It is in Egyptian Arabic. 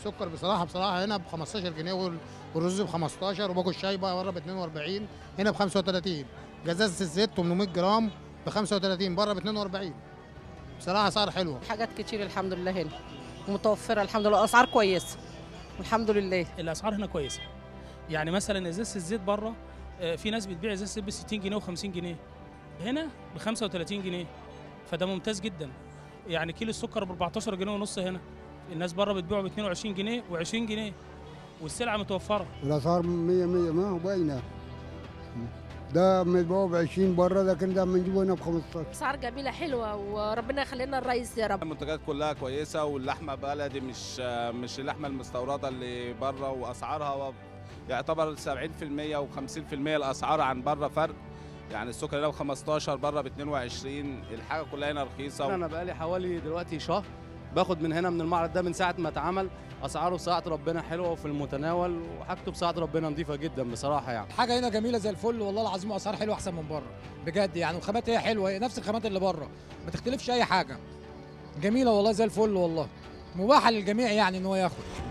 السكر بصراحه بصراحه هنا ب 15 جنيه وال- والرز ب 15 وباكل الشاي بقى بره ب 42 هنا ب 35 جزازه الزيت 800 جرام ب 35 بره ب 42 بصراحه اسعار حلوه حاجات كتير الحمد لله هنا متوفرة الحمد لله أسعار كويسة الحمد لله الاسعار هنا كويسه يعني مثلا ازازه الزيت بره آه، في ناس بتبيع ازازه الزيت ب 60 جنيه و50 جنيه هنا ب 35 جنيه فده ممتاز جدا يعني كيلو السكر ب 14 جنيه ونص هنا الناس بره بتبيعه ب 22 جنيه و20 جنيه والسلعه متوفره الاسعار 100 100 ما هو باينه ده بنبيعه ب 20 بره لكن ده بنجيبه هنا ب 15 اسعار جميله حلوه وربنا يخلينا الرئيس يا رب المنتجات كلها كويسه واللحمه بلدي مش مش اللحمه المستورده اللي بره واسعارها يعتبر 70% و50% الاسعار عن بره فرق يعني السكر هنا ب 15 بره ب 22 الحاجه كلها هنا رخيصه انا بقالي حوالي دلوقتي شهر باخد من هنا من المعرض ده من ساعه ما اتعمل اسعاره بصراحه ربنا حلوه وفي المتناول وحاجته بصراحه ربنا نظيفه جدا بصراحه يعني حاجه هنا جميله زي الفل والله العظيم اسعار حلوه احسن من بره بجد يعني الخامات هي حلوه هي نفس الخامات اللي بره ما تختلفش اي حاجه جميله والله زي الفل والله مباحه للجميع يعني ان هو ياخد